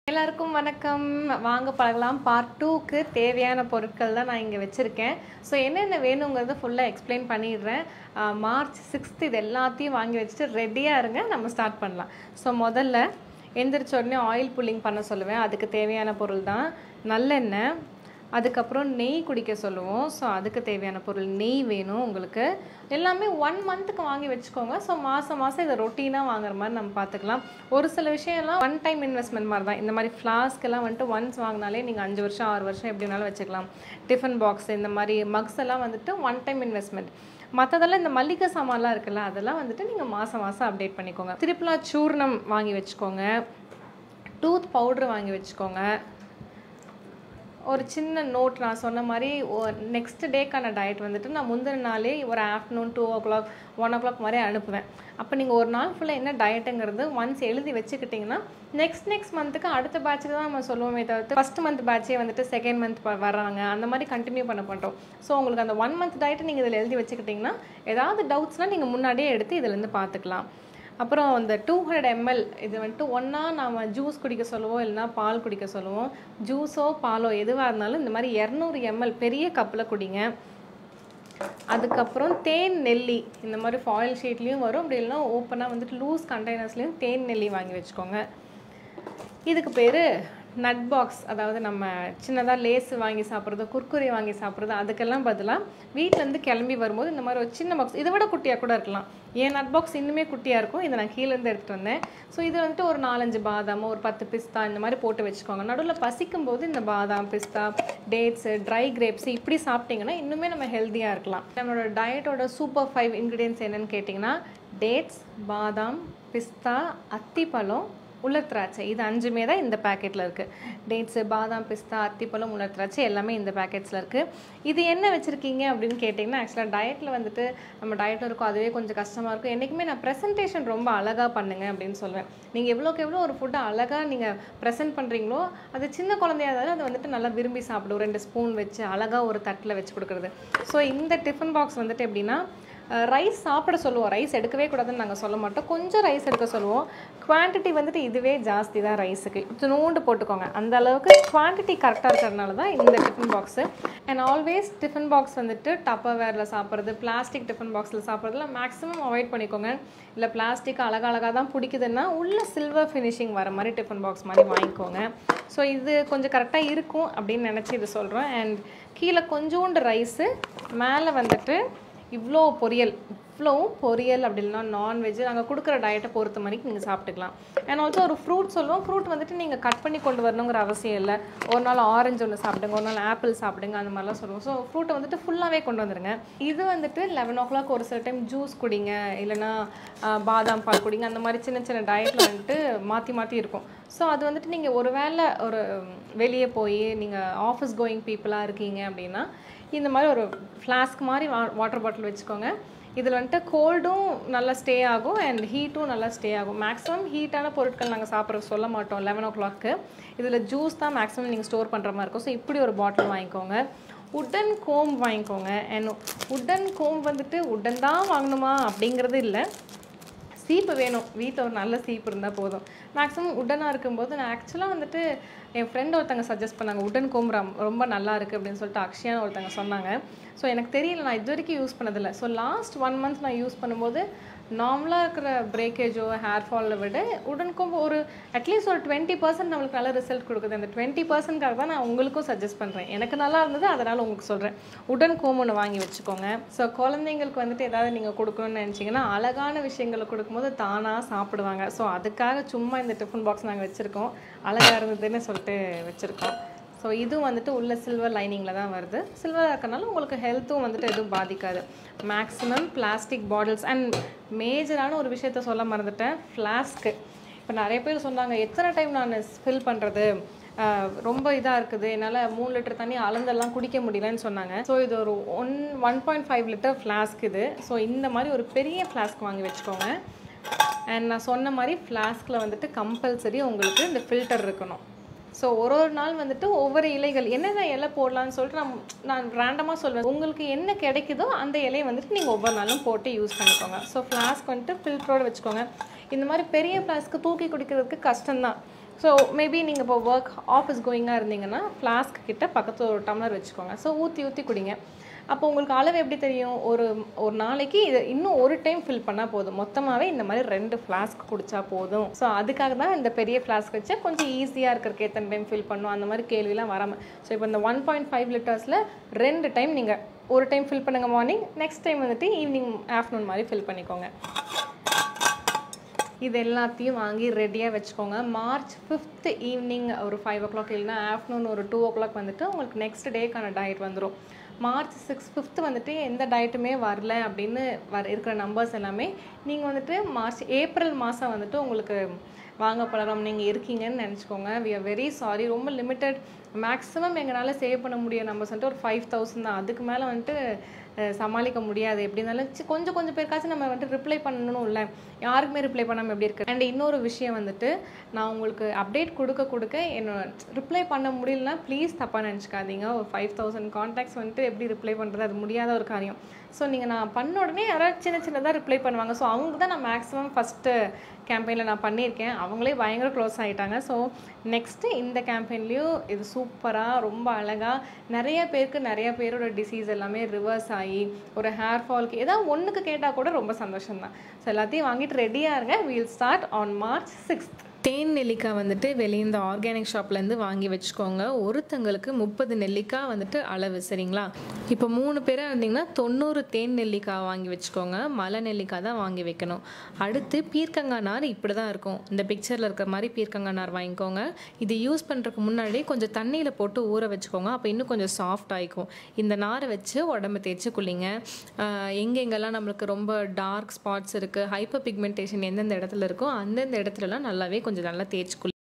எல்லாருக்கும் வணக்கம் வாங்க பழகலாம் பார்ட் டூக்கு தேவையான பொருட்கள் தான் நான் இங்கே வச்சுருக்கேன் ஸோ என்னென்ன வேணுங்கிறத ஃபுல்லாக எக்ஸ்பிளைன் பண்ணிடுறேன் ஆஹ் மார்ச் சிக்ஸ்த் இது எல்லாத்தையும் வாங்கி வச்சுட்டு ரெடியாக இருங்க நம்ம ஸ்டார்ட் பண்ணலாம் ஸோ முதல்ல எந்திரிச்ச உடனே ஆயில் புல்லிங் பண்ண சொல்லுவேன் அதுக்கு தேவையான பொருள் தான் நல்லெண்ணெய் அதுக்கப்புறம் நெய் குடிக்க சொல்லுவோம் ஸோ அதுக்கு தேவையான பொருள் நெய் வேணும் உங்களுக்கு எல்லாமே ஒன் மந்த்துக்கு வாங்கி வச்சுக்கோங்க ஸோ மாதம் மாதம் இதை ரொட்டீனாக வாங்குற மாதிரி நம்ம பார்த்துக்கலாம் ஒரு சில விஷயம்லாம் ஒன் டைம் இன்வெஸ்ட்மெண்ட் மாதிரி தான் இந்த மாதிரி ஃப்ளாஸ்க் எல்லாம் வந்துட்டு ஒன்ஸ் வாங்கினாலே நீங்கள் அஞ்சு வருஷம் ஆறு வருஷம் எப்படி வேணாலும் வச்சுக்கலாம் டிஃபன் பாக்ஸ் இந்த மாதிரி மக்ஸ் எல்லாம் வந்துட்டு ஒன் டைம் இன்வெஸ்ட்மெண்ட் மற்றதெல்லாம் இந்த மல்லிகை சாமான்லாம் இருக்குல்ல அதெல்லாம் வந்துட்டு நீங்கள் மாதம் மாதம் அப்டேட் பண்ணிக்கோங்க திருப்பிலா சூர்ணம் வாங்கி வச்சுக்கோங்க டூத் பவுட்ரு வாங்கி வச்சுக்கோங்க ஒரு சின்ன நோட் நான் சொன்ன மாதிரி நெக்ஸ்ட் டேக்கான டயட் வந்துட்டு நான் முந்தின நாளே ஒரு afternoon two o'clock one o'clock மாதிரி அனுப்புவேன் அப்போ நீங்கள் ஒரு நாள் ஃபுல்லாக என்ன டயட்டுங்கிறது ஒன்ஸ் எழுதி வச்சுக்கிட்டிங்கன்னா நெக்ஸ்ட் நெக்ஸ்ட் மந்த்துக்கு அடுத்த பேட்சுக்கு தான் நம்ம சொல்லுவோமே தவிர்த்து ஃபஸ்ட் மந்த் பேட்சே வந்துட்டு செகண்ட் மந்த் வர்றாங்க அந்த மாதிரி கண்டினியூ பண்ண பண்ணுறோம் ஸோ உங்களுக்கு அந்த ஒன் மந்த் டயட்டை நீங்கள் இதில் எழுதி வச்சுக்கிட்டிங்கன்னா ஏதாவது டவுட்ஸ்னால் நீங்கள் முன்னாடியே எடுத்து இதுலேருந்து பார்த்துக்கலாம் அப்புறம் இந்த டூ ஹண்ட்ரட் எம்எல் இது வந்துட்டு ஒன்றா நம்ம ஜூஸ் குடிக்க சொல்லுவோம் இல்லைனா பால் குடிக்க சொல்லுவோம் ஜூஸோ பாலோ எதுவாக இருந்தாலும் இந்த மாதிரி இரநூறு எம்எல் பெரிய கப்பில் குடிங்க அதுக்கப்புறம் தேன் நெல்லி இந்த மாதிரி ஃபாயில் ஷீட்லேயும் வரும் அப்படி இல்லைனா ஓப்பனாக வந்துட்டு லூஸ் கண்டெய்னர்ஸ்லேயும் தேன் நெல்லி வாங்கி வச்சுக்கோங்க இதுக்கு பேர் நட் பாக்ஸ் அதாவது நம்ம சின்னதாக லேஸ் வாங்கி சாப்பிட்றது குர்குரே வாங்கி சாப்பிட்றது அதுக்கெல்லாம் பதிலாக வீட்டிலேருந்து கிளம்பி வரும்போது இந்த மாதிரி ஒரு சின்ன பாக்ஸ் இதை விட குட்டியாக கூட இருக்கலாம் என் நட் பாக்ஸ் இன்னுமே குட்டியாக இருக்கும் இதை நான் கீழேருந்து எடுத்துகிட்டு வந்தேன் ஸோ இது வந்துட்டு ஒரு நாலஞ்சு பாதாம் ஒரு பத்து பிஸ்தா இந்த மாதிரி போட்டு வச்சுக்கோங்க நடுவில் பசிக்கும் போது இந்த பாதாம் பிஸ்தா டேட்ஸு ட்ரை கிரேப்ஸ் இப்படி சாப்பிட்டிங்கன்னா இன்னுமே நம்ம ஹெல்த்தியாக இருக்கலாம் நம்மளோட டயட்டோட சூப்பர் ஃபைவ் இன்க்ரீடியன்ஸ் என்னன்னு கேட்டிங்கன்னா டேட்ஸ் பாதாம் பிஸ்தா அத்திப்பழம் உலர் திராட்சை இது அஞ்சுமே தான் இந்த பேக்கெட்டில் இருக்குது டேட்ஸு பாதாம் பிஸ்தா அத்திப்பழம் உலர் திராட்சை எல்லாமே இந்த பேக்கெட்ஸில் இருக்குது இது என்ன வச்சுருக்கீங்க அப்படின்னு கேட்டிங்கன்னா ஆக்சுவலாக டயட்டில் வந்துட்டு நம்ம டயட்டில் இருக்கும் அதுவே கொஞ்சம் கஷ்டமாக இருக்கும் என்றைக்குமே நான் ப்ரெசன்டேஷன் ரொம்ப அழகாக பண்ணுங்க அப்படின்னு சொல்லுவேன் நீங்கள் எவ்வளோக்கு எவ்வளோ ஒரு ஃபுட்டை அழகாக நீங்கள் ப்ரெசென்ட் பண்ணுறீங்களோ அது சின்ன குழந்தையா இருந்தாலும் அது வந்துட்டு நல்லா விரும்பி சாப்பிடும் ரெண்டு ஸ்பூன் வச்சு அழகாக ஒரு தட்டில் வச்சு கொடுக்குறது ஸோ இந்த டிஃபன் பாக்ஸ் வந்துட்டு எப்படின்னா ரைஸ் சாப்பிட சொல்லுவோம் ரைஸ் எடுக்கவே கூடாதுன்னு நாங்கள் சொல்ல மாட்டோம் கொஞ்சம் ரைஸ் எடுக்க சொல்லுவோம் குவான்டிட்டி வந்துட்டு இதுவே ஜாஸ்தி தான் ரைஸுக்கு இத்தினோண்டு போட்டுக்கோங்க அந்த அளவுக்கு குவான்டிட்டி கரெக்டாக இருக்கிறதுனால தான் இந்த tiffin box and always tiffin box வந்துட்டு டப்பர் வேரில் சாப்பிட்றது பிளாஸ்டிக் டிஃபன் பாக்ஸில் சாப்பிட்றதுலாம் மேக்ஸிமம் அவாய்ட் பண்ணிக்கோங்க இல்லை பிளாஸ்டிக் அழகழகாக தான் பிடிக்குதுன்னா உள்ள சில்வர் ஃபினிஷிங் வர மாதிரி டிஃபன் பாக்ஸ் மாதிரி வாங்கிக்கோங்க ஸோ இது கொஞ்சம் கரெக்டாக இருக்கும் அப்படின்னு நினச்சி இது சொல்கிறோம் அண்ட் கீழே கொஞ்சோண்டு ரைஸு மேலே வந்துட்டு இவ்வளோ பொரியல் இவ்வளோ பொரியல் அப்படி இல்லைனா நான்வெஜ் நாங்கள் கொடுக்குற டயட்டை பொறுத்த மாதிரி நீங்கள் சாப்பிட்டுக்கலாம் அண்ட் ஆல்சோ ஒரு ஃப்ரூட் சொல்லுவோம் ஃப்ரூட் வந்துட்டு நீங்கள் கட் பண்ணி கொண்டு வரணுங்கிற அவசியம் இல்லை ஒரு நாள் ஆரஞ்சு ஒன்று சாப்பிடுங்க ஒரு நாள் ஆப்பிள் சாப்பிடுங்க அந்த மாதிரிலாம் சொல்லுவோம் ஸோ ஃப்ரூட்டை வந்துட்டு ஃபுல்லாகவே கொண்டு வந்துருங்க இது வந்துட்டு லெவன் ஓ கிளாக் ஒரு சில டைம் ஜூஸ் குடிங்க இல்லைனா பாதாம் பால் குடிங்க அந்த மாதிரி சின்ன சின்ன டயட்டில் வந்துட்டு மாற்றி மாற்றி இருக்கும் ஸோ அது வந்துட்டு நீங்கள் ஒரு வேளை ஒரு வெளியே போய் நீங்கள் ஆஃபீஸ் கோயிங் பீப்புளாக இருக்கீங்க அப்படின்னா இந்த மாதிரி ஒரு ஃப்ளாஸ்க் மாதிரி வா வாட்டர் பாட்டில் வச்சுக்கோங்க இதில் வந்துட்டு கோல்டும் நல்லா ஸ்டே ஆகும் அண்ட் ஹீட்டும் நல்லா ஸ்டே ஆகும் மேக்ஸிமம் ஹீட்டான பொருட்கள் நாங்கள் சாப்பிட்ற சொல்ல மாட்டோம் லெவன் ஓ கிளாக்கு இதில் ஜூஸ் தான் மேக்ஸிமம் நீங்கள் ஸ்டோர் பண்ணுற மாதிரி இருக்கும் ஸோ இப்படி ஒரு பாட்டில் வாங்கிக்கோங்க உட்டன் கோம் வாங்கிக்கோங்க அண்ட் உட்டன் கோம் வந்துட்டு உட்டன் தான் வாங்கணுமா அப்படிங்கிறது இல்லை சீப்பு வேணும் வீட்டில் ஒரு நல்ல சீப்பு இருந்தால் போதும் மேக்ஸிமம் உடனாக இருக்கும்போது நான் ஆக்சுவலாக வந்துட்டு என் ஃப்ரெண்ட் ஒருத்தங்க சஜஸ்ட் பண்ணாங்க உடன் கோம்பரம் ரொம்ப நல்லா இருக்குது அப்படின்னு சொல்லிட்டு அக்ஷயான்னு ஒருத்தங்க சொன்னாங்க ஸோ எனக்கு தெரியல நான் இது வரைக்கும் யூஸ் பண்ணதில்லை ஸோ லாஸ்ட் ஒன் மந்த் நான் யூஸ் பண்ணும்போது நார்மலாக இருக்கிற பிரேக்கேஜோ ஹேர் ஃபாலில் விட உடன் கோம்பு ஒரு அட்லீஸ்ட் ஒரு டுவெண்ட்டி பர்சன்ட் நம்மளுக்கு நல்ல ரிசல்ட் கொடுக்குது அந்த டுவெண்ட்டி பர்சன்ட்காக தான் நான் உங்களுக்கும் சஜஸ்ட் பண்ணுறேன் எனக்கு நல்லா இருந்தது அதனால் உங்களுக்கு சொல்கிறேன் உடன் கோம் ஒன்று வாங்கி வச்சுக்கோங்க ஸோ குழந்தைங்களுக்கு வந்துட்டு ஏதாவது நீங்கள் கொடுக்கணும்னு நினச்சிங்கன்னா அழகான விஷயங்களை கொடுக்கும்போது தானாக சாப்பிடுவாங்க ஸோ அதுக்காக சும்மா இந்த டிஃபன் பாக்ஸ் நாங்கள் வச்சுருக்கோம் அழகாக இருந்ததுன்னு சொல்லிட்டு வச்சுருக்கோம் ஸோ இதுவும் வந்துட்டு உள்ள சில்வர் லைனிங்கில் தான் வருது சில்வராக இருக்கனால உங்களுக்கு ஹெல்த்தும் வந்துட்டு எதுவும் பாதிக்காது மேக்ஸிமம் பிளாஸ்டிக் பாட்டில்ஸ் அண்ட் மேஜரான ஒரு விஷயத்த சொல்ல மறந்துட்டேன் ஃப்ளாஸ்க்கு இப்போ நிறைய பேர் சொன்னாங்க எத்தனை டைம் நான் ஃபில் பண்ணுறது ரொம்ப இதாக இருக்குது என்னால் மூணு லிட்டர் தண்ணி அளந்தெல்லாம் குடிக்க முடியலன்னு சொன்னாங்க ஸோ இது ஒரு one one point five litre flask இது ஸோ இந்த மாதிரி ஒரு பெரிய ஃப்ளாஸ்க் வாங்கி வச்சுக்கோங்க அண்ட் நான் சொன்ன மாதிரி ஃப்ளாஸ்கில் வந்துட்டு கம்பல்சரி உங்களுக்கு இந்த ஃபில்டர் இருக்கணும் ஸோ ஒரு ஒரு நாள் வந்துட்டு ஒவ்வொரு இலைகள் என்னென்ன இலை போடலான்னு சொல்லிட்டு நான் நான் ரேண்டமாக சொல்வேன் உங்களுக்கு என்ன கிடைக்குதோ அந்த இலையை வந்துட்டு நீங்கள் ஒவ்வொரு நாளும் போட்டு யூஸ் பண்ணிக்கோங்க ஸோ ஃப்ளாஸ்க் வந்துட்டு ஃபில்டரோடு வச்சுக்கோங்க இந்த மாதிரி பெரிய ஃப்ளாஸ்க்கு தூக்கி குடிக்கிறதுக்கு கஷ்டம்தான் ஸோ மேபி நீங்கள் இப்போ ஒர்க் ஆஃபீஸ் கோயிங்காக இருந்தீங்கன்னா ஃப்ளாஸ்க் கிட்ட பக்கத்தில் ஒரு டம்ளர் வச்சுக்கோங்க ஸோ ஊற்றி ஊற்றி குடிங்க அப்போ உங்களுக்கு அளவு எப்படி தெரியும் ஒரு ஒரு நாளைக்கு இதை இன்னும் ஒரு டைம் ஃபில் பண்ணால் போதும் மொத்தமாகவே இந்த மாதிரி ரெண்டு ஃப்ளாஸ்க் குடிச்சா போதும் ஸோ அதுக்காக தான் இந்த பெரிய ஃப்ளாஸ்க் வச்சு கொஞ்சம் ஈஸியாக இருக்கிறக்கு எத்தனை டைம் ஃபில் பண்ணும் அந்த மாதிரி கேள்விலாம் வராமல் ஸோ இப்போ இந்த ஒன் பாயிண்ட் ஃபைவ் லிட்டர்ஸில் ரெண்டு டைம் நீங்கள் ஒரு டைம் ஃபில் பண்ணுங்கள் மார்னிங் நெக்ஸ்ட் டைம் வந்துட்டு ஈவினிங் ஆஃப்டர்நூன் மாதிரி ஃபில் பண்ணிக்கோங்க இது எல்லாத்தையும் வாங்கி ரெடியாக வச்சுக்கோங்க மார்ச் ஃபிஃப்த் ஈவினிங் ஒரு ஃபைவ் ஓ கிளாக் இல்லைனா ஆஃப்டர்நூன் ஒரு டூ ஓ கிளாக் வந்துட்டு உங்களுக்கு நெக்ஸ்ட் டேக்கான டயட் வந்துடும் மார்ச் சிக்ஸ் ஃபிஃப்த்து வந்துட்டு எந்த டயட்டுமே வரல அப்படின்னு வர இருக்கிற நம்பர்ஸ் எல்லாமே நீங்கள் வந்துட்டு மார்ச் ஏப்ரல் மாதம் வந்துட்டு உங்களுக்கு வாங்க பழகம் நீங்கள் இருக்கீங்கன்னு நினச்சிக்கோங்க வி ஆர் வெரி சாரி ரொம்ப லிமிட்டட் மேக்ஸிமம் எங்களால் சேவ் பண்ண முடியும் நம்ம வந்துட்டு ஒரு ஃபைவ் தௌசண்ட் தான் அதுக்கு மேலே வந்துட்டு அஹ், சமாளிக்க முடியாது எப்படி இருந்தாலும் சி- கொஞ்சம் கொஞ்சம் பேருக்காச்சும் நம்ம வந்துட்டு ரிப்ளை பண்ணணும் இல்லை யாருக்குமே ரிப்ளை பண்ணாமல் எப்படி இருக்கு அண்ட் இன்னொரு விஷயம் வந்துட்டு நான் உங்களுக்கு அப்டேட் கொடுக்க கொடுக்க என்னோட ரிப்ளை பண்ண முடியலனா ப்ளீஸ் தப்பாக நினச்சிக்காதீங்க ஒரு ஃபைவ் தௌசண்ட் காண்டாக்ட்ஸ் வந்துட்டு எப்படி ரிப்ளை பண்ணுறது அது முடியாத ஒரு காரியம் ஸோ நீங்கள் நான் பண்ண உடனே யாராவது சின்ன சின்னதாக ரிப்ளை பண்ணுவாங்க ஸோ அவங்க தான் நான் மேக்ஸிமம் ஃபஸ்ட்டு கேம்பெயினில் நான் பண்ணியிருக்கேன் அவங்களே பயங்கர க்ளோஸ் ஆகிட்டாங்க ஸோ நெக்ஸ்ட்டு இந்த கேம்பெயின்லேயும் இது சூப்பராக ரொம்ப அழகாக நிறைய பேருக்கு நிறைய பேரோட டிசீஸ் எல்லாமே ரிவர்ஸ் ஆகி ஒரு ஹேர் ஃபால்க்கு ஏதாவது ஒன்றுக்கு கேட்டால் கூட ரொம்ப சந்தோஷம் தான் ஸோ எல்லாத்தையும் வாங்கிட்டு ரெடியாக இருங்க we'll start on March sixth then நெல்லிக்காய் வந்துட்டு வெளியே இந்த ஆர்கானிக் ஷாப்லேருந்து வாங்கி வச்சுக்கோங்க ஒருத்தங்களுக்கு முப்பது நெல்லிக்காய் வந்துட்டு அளவு சரிங்களா இப்போ மூணு பேராக இருந்தீங்கன்னா தொண்ணூறு தேன் நெல்லிக்காய் வாங்கி வச்சுக்கோங்க மலை நெல்லிக்காய் தான் வாங்கி வைக்கணும் அடுத்து பீர்க்கங்காய் நார் இப்படி தான் இருக்கும் இந்த பிக்சரில் இருக்கிற மாதிரி பீர்க்கங்காய் நார் வாங்கிக்கோங்க இது யூஸ் பண்ணுறதுக்கு முன்னாடி கொஞ்சம் தண்ணியில் போட்டு ஊற வச்சுக்கோங்க அப்போ இன்னும் கொஞ்சம் சாஃப்ட் ஆகிக்கும் இந்த நாரை வச்சு உடம்பு தேய்ச்சி குளிங்க ஆஹ் எங்கெங்கெல்லாம் நம்மளுக்கு ரொம்ப டார்க் ஸ்பாட்ஸ் இருக்குது ஹைப்பர் பிக்மெண்டேஷன் எந்தெந்த இடத்துல இருக்கோ அந்தந்த இடத்துலலாம் நல்லாவே கொஞ்சம் நல்லா தேய்ச்சி குளி